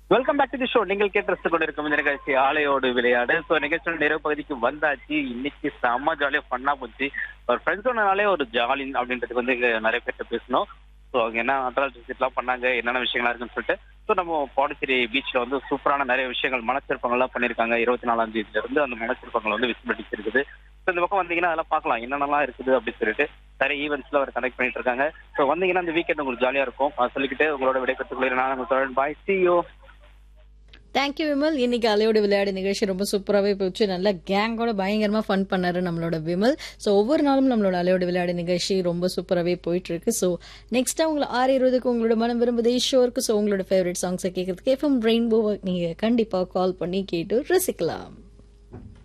welcome back to the show நீங்கள் கேட்டு கொண்டிருக்கும் இந்த நிகழ்ச்சி ஆலையோடு விளையாடு ஸோ நிகழ்ச்சியோட நிறைவு பகுதிக்கு வந்தாச்சு இன்னைக்கு செம்ம ஜாலியா ஃபன்னா போச்சு ஒரு ஃப்ரெண்ட்ஸோடனாலே ஒரு ஜாலி அப்படின்றதுக்கு வந்து இங்க நிறைய பேர்ட்ட பேசணும் ஸோ அவங்க என்ன அட்ரால் விசிட்லாம் பண்ணாங்க என்னென்ன விஷயங்களா இருக்குன்னு சொல்லிட்டு ஸோ நம்ம பாண்டிச்சேரி பீச்ல வந்து சூப்பரான நிறைய விஷயங்கள் மனச்சிற்பங்கள்லாம் பண்ணியிருக்காங்க இருபத்தி நாலாம் தேதியில இருந்து அந்த மனச்சிற்பங்கள் வந்து விசிபிலிட்டிஸ் இருக்குது ஸோ இந்த பக்கம் வந்தீங்கன்னா அதெல்லாம் பார்க்கலாம் என்னென்னலாம் இருக்குது அப்படின்னு சொல்லிட்டு நிறைய ஈவெண்ட்ஸ்ல அவர் கனெக்ட் பண்ணிட்டு இருக்காங்க ஸோ வந்தீங்கன்னா இந்த வீக்கெண்ட் உங்களுக்கு ஜாலியா இருக்கும் அஹ் சொல்லிக்கிட்டு உங்களோட விடைபெற்றுக் நான் உங்கள் bye see you thank you Vimal இன்னைக்கு அலையோட விளையாடு நிகழ்ச்சி ரொம்ப சூப்பராகவே போச்சு நல்லா கேங்கோட பயங்கரமா ஃபன் பண்ணாரு நம்மளோட விமல் ஸோ ஒவ்வொரு நாளும் நம்மளோட அலையோட விளையாடு நிகழ்ச்சி ரொம்ப சூப்பராகவே போயிட்டு இருக்கு ஸோ நெக்ஸ்ட் உங்களை ஆறு இருபதுக்கு உங்களோட மனம் விரும்புதே ஷோ இருக்கு ஸோ உங்களோட ஃபேவரட் சாங்ஸை கேட்கறதுக்கு எஃப்எம் ரெயின்போவை நீங்க கண்டிப்பா கால் பண்ணி கேட்டு ரசிக்கலாம்